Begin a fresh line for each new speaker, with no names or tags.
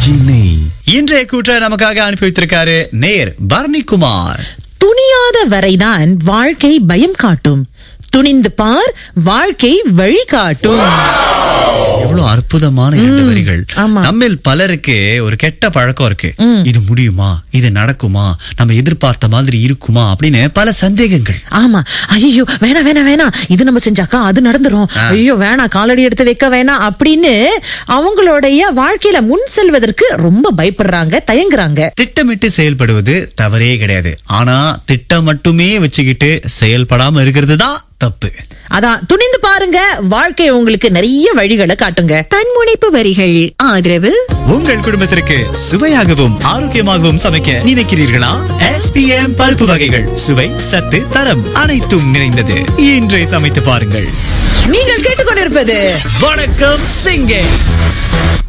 RJ நெய்
இன்றைய கூற்ற நமக்காக அனுப்பி வைத்திருக்காரு நேர் பரணி குமார்
துணியாத வரைதான் வாழ்க்கை பயம் காட்டும் துணிந்து பார் வாழ்க்கை வழி காட்டும்
எவ்வளவு அற்புதமான இரண்டு வரிகள்
ஆமா.
நம்மில் பலருக்கு ஒரு கெட்ட பழக்கம் இருக்கு இது முடியுமா இது நடக்குமா நம்ம எதிர்பார்த்த மாதிரி இருக்குமா அப்படின்னு பல சந்தேகங்கள்
ஆமா ஐயோ வேணாம் வேணாம் வேணாம் இது நம்ம செஞ்சாக்கா அது நடந்துரும் ஐயோ வேணாம் காலடி எடுத்து வைக்க வேணாம் அப்படின்னு அவங்களுடைய வாழ்க்கையில முன் செல்வதற்கு ரொம்ப பயப்படுறாங்க தயங்குறாங்க
திட்டமிட்டு செயல்படுவது தவறே கிடையாது ஆனா திட்டம் மட்டுமே வச்சுக்கிட்டு செயல்படாம இருக்கிறது தான் தப்பு
அதான் துணிந்து பாருங்க வாழ்க்கை உங்களுக்கு நிறைய வழிகளை காட்டுங்க
தன்முனைப்பு வரிகள் ஆதரவு
உங்கள் குடும்பத்திற்கு சுவையாகவும் ஆரோக்கியமாகவும் சமைக்க நினைக்கிறீர்களா எஸ்பிஎம் பருப்பு வகைகள் சுவை சத்து தரம் அனைத்தும் நிறைந்தது இன்றை சமைத்து பாருங்கள்
நீங்கள் கேட்டுக்கொண்டிருப்பது
வணக்கம் சிங்கே